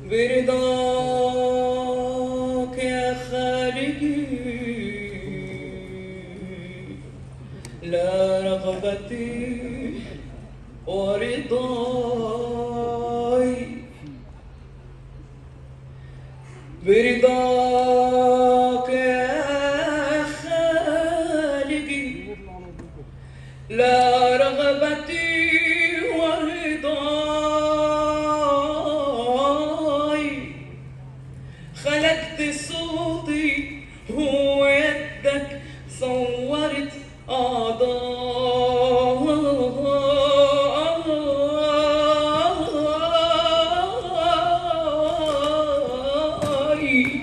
برضاك يا خالقي لا رغبتي ورضاي برضاك يا خالقي لا رغبتي ورضاي خلقت صوتي هو يدك صورت أعضائي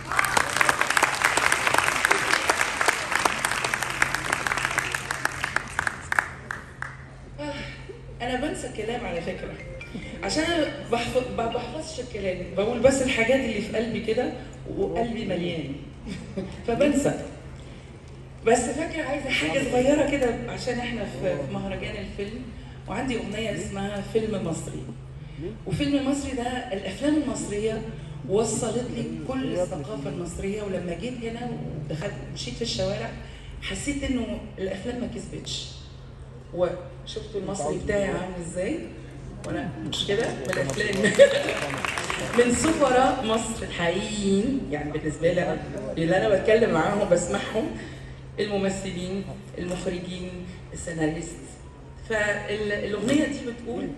انا بنسى الكلام على فكره عشان انا بحفظ ما بحفظش الكلام بقول بس الحاجات اللي في قلبي كده وقلبي مليان فبنسى بس فاكره عايزه حاجه صغيره كده عشان احنا في في مهرجان الفيلم وعندي اغنيه اسمها فيلم مصري وفيلم مصري ده الافلام المصريه وصلت لي كل الثقافه المصريه ولما جيت هنا ودخلت مشيت في الشوارع حسيت انه الافلام ما كسبتش وشفتوا المصري بتاعي عامل ازاي وانا مش كده من الافلام من سفراء مصر الحقيقيين يعني بالنسبه لي انا اللي انا بتكلم معاهم وبسمعهم الممثلين المخرجين السيناريست فالاغنيه دي بتقول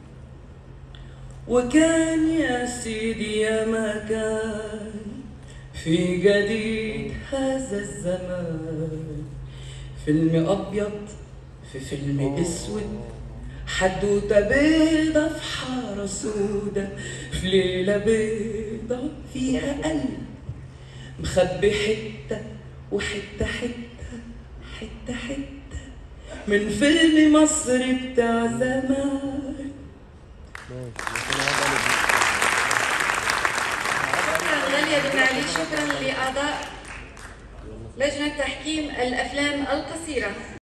وكان يا سيدي يا ما كان في جديد هذا الزمان فيلم ابيض في فيلم اسود حدوته بيضة في حارة سودة في ليلة بيضة فيها قلب مخبي حتة وحتة حتة حتة حتة من فيلم مصر بتاع زمان شكرا غالية بن علي شكرا لأعضاء لجنة تحكيم الأفلام القصيرة